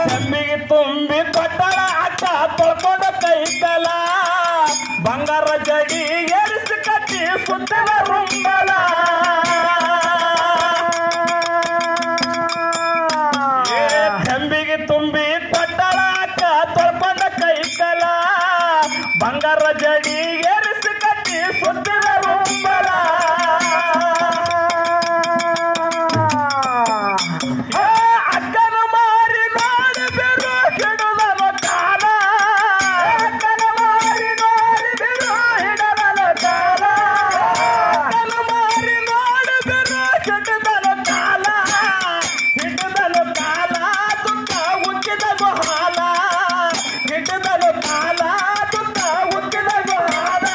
ಚೆಮ್ಮಿಗೆ ತುಂಬಿ ಕೊಟ್ಟಳ ಅಕ್ಕ ತೊಳ್ಕೊಂಡ ಕೈತಲ ಬಂಗಾರ ಜಡಿ ಎರಿಸಿ ಕಟ್ಟಿ ಸುತ್ತಲ ರುಂಬಲ ಏ ಚೆಂಬಿಗೆ ತುಂಬಿ ಕೊಟ್ಟಳ ಅಕ್ಕ ತೊಳ್ಕೊಂಡ ಕೈತಲ ಬಂಗಾರ ಜಡಿ ಎರಿಸಿ ಕಟ್ಟಿ ಸುತ್ತಲ ರುಂಬಲ ಏ ಅಕ್ಕನ ಮಾರಿ ನೋಡಿ ಬೆರು ಹಿಡುದನ ಕಾಲ ಅಕ್ಕನ ಮಾರಿ ನೋಡಿ ಬೆರು ಹಿಡದನ ಕಾಲ ಅಕ್ಕನ ಮಾರಿ ನೋಡಿ ಬೆರು ಹಿಡದನ ಕಾಲ ಹಿಡದನ ಕಾಲ ತುತ್ತ ಉಕ್ಕಿದ ಗುಹಾಲ ಹಿಡದನ ಕಾಲ ತುತ್ತ ಉಕ್ಕಿದ ಗುಹಾಲ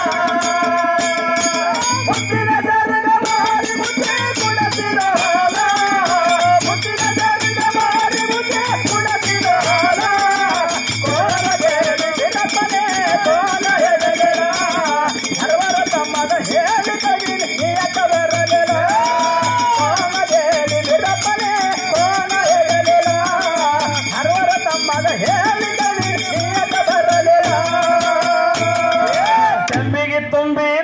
ಮುತ್ತಿನ ಸರಗ ಮಾರಿ ಮುದ್ದೆ ಕುಡಸಿದ ಹಾಲ ಮುತ್ತಿನ ಸರಗ ಮಾರಿ ಮುದ್ದೆ ಕುಡಸಿದ ಹಾಲ ಕೋಲಗೇಳಿ ಬಿಡಪನೆ ಕೋಲ ಎಡಗೆಲ ಸರ್ವರ ತಮ್ಮದ ಹೇಳಿ ಕಗಿಲಿ ನಿಯತ ಬರಲಿಲ್ಲ ಕೋಲಗೇಳಿ ಬಿಡಪನೆ ಕೋಲ ಎಡಗೆಲ ಸರ್ವರ ತಮ್ಮದ ಹೇಳಿ ಕಗಿಲಿ ನಿಯತ ಬರಲಿಲ್ಲ ಚೆಂಬಿಗೆ ತುಂಬಿ